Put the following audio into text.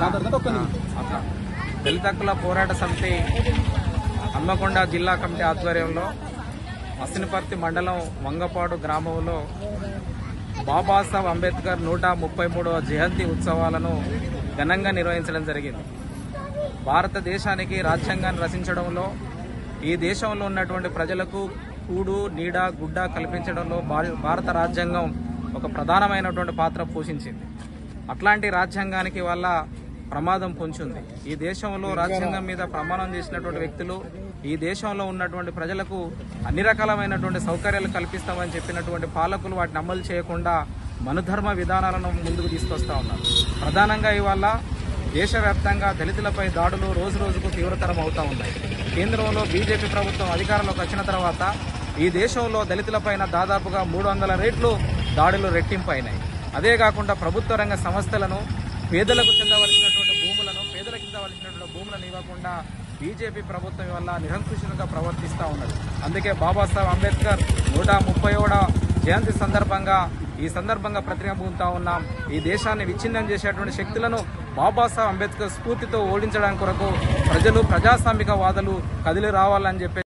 మాట్లాడుతుంటే ఒక్క నిమిషం. అట్లా దళిత హక్కుల పోరాట సమితి హన్మకొండ జిల్లా కమిటీ ఆధ్వర్యంలో అసినపర్తి మండలం వంగపాడు గ్రామంలో బాబాసాహెబ్ అంబేద్కర్ నూట ముప్పై మూడవ జయంతి ఉత్సవాలను ఘనంగా నిర్వహించడం జరిగింది భారతదేశానికి రాజ్యాంగాన్ని రచించడంలో ఈ దేశంలో ఉన్నటువంటి ప్రజలకు కూడు నీడ గుడ్డ కల్పించడంలో భార- భారత రాజ్యాంగం ఒక ప్రధానమైనటువంటి పాత్ర పోషించింది అట్లాంటి రాజ్యాంగానికి వల్ల ప్రమాదం పొంచుంది ఈ దేశంలో రాజ్యాంగం మీద ప్రమాణం చేసినటువంటి వ్యక్తులు ఈ దేశంలో ఉన్నటువంటి ప్రజలకు అన్ని రకాలమైనటువంటి సౌకర్యాలు కల్పిస్తామని చెప్పినటువంటి పాలకులు వాటిని అమలు చేయకుండా మనుధర్మ విధానాలను ముందుకు తీసుకొస్తా ఉన్నారు ప్రధానంగా ఇవాళ దేశవ్యాప్తంగా దళితులపై దాడులు రోజు రోజుకు తీవ్రతరం అవుతా ఉన్నాయి కేంద్రంలో బీజేపీ ప్రభుత్వం అధికారంలోకి వచ్చిన తర్వాత ఈ దేశంలో దళితులపైన దాదాపుగా మూడు వందల రేట్లు దాడులు రెట్టింపైనాయి అదే కాకుండా ప్రభుత్వ రంగ సంస్థలను పేదలకు చెందవలసినటువంటి భూములను పేదలకు చెందవలసినటువంటి భూములను ఇవ్వకుండా బీజేపీ ప్రభుత్వం వల్ల నిరంకుశంగా ప్రవర్తిస్తూ ఉన్నది అందుకే బాబాసాహెబ్ అంబేద్కర్ నూట ముప్పై జయంతి సందర్భంగా ఈ సందర్భంగా ప్రతిబింబుతా ఉన్నాం ఈ దేశాన్ని విచ్ఛిన్నం చేసేటువంటి శక్తులను బాబాసాహెబ్ అంబేద్కర్ స్ఫూర్తితో ఓడించడానికి కొరకు ప్రజలు ప్రజాస్వామిక వాదులు కదిలి రావాలని చెప్పి